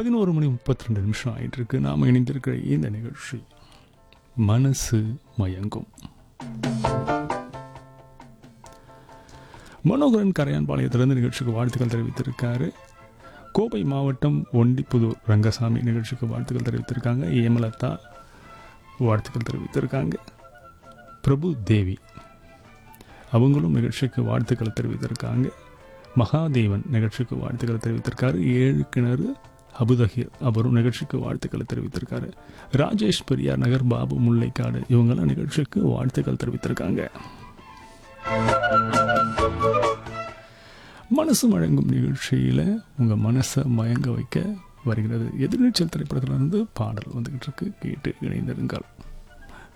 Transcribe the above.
பதினோரு மணி முப்பத்தி ரெண்டு நிமிஷம் ஆயிட்டு இருக்கு நாம் இணைந்திருக்கிற இந்த நிகழ்ச்சி மனசு மயங்கும் மனோகரன் கரையான்பாளையத்திலிருந்து நிகழ்ச்சிக்கு வாழ்த்துக்கள் தெரிவித்திருக்காரு கோவை மாவட்டம் ஒண்டிப்புதூர் ரங்கசாமி நிகழ்ச்சிக்கு வாழ்த்துக்கள் தெரிவித்திருக்காங்க ஏமலதா வாழ்த்துக்கள் தெரிவித்திருக்காங்க பிரபு தேவி அவங்களும் நிகழ்ச்சிக்கு வாழ்த்துக்கள் தெரிவித்திருக்காங்க மகாதேவன் நிகழ்ச்சிக்கு வாழ்த்துக்கள் தெரிவித்திருக்காரு ஏழு கிணறு அபுதஹீர் அவரும் நிகழ்ச்சிக்கு வாழ்த்துக்களை தெரிவித்திருக்காரு ராஜேஷ் பெரியார் நகர் பாபு முல்லைக்காடு இவங்கெல்லாம் நிகழ்ச்சிக்கு வாழ்த்துக்கள் தெரிவித்திருக்காங்க மனசு வழங்கும் நிகழ்ச்சியில் உங்கள் மனசை மயங்க வைக்க வருகிறது எதிர்நீச்சல் திரைப்படத்திலிருந்து பாடல் வந்துக்கிட்டு இருக்கு கேட்டு இணைந்திருங்கள்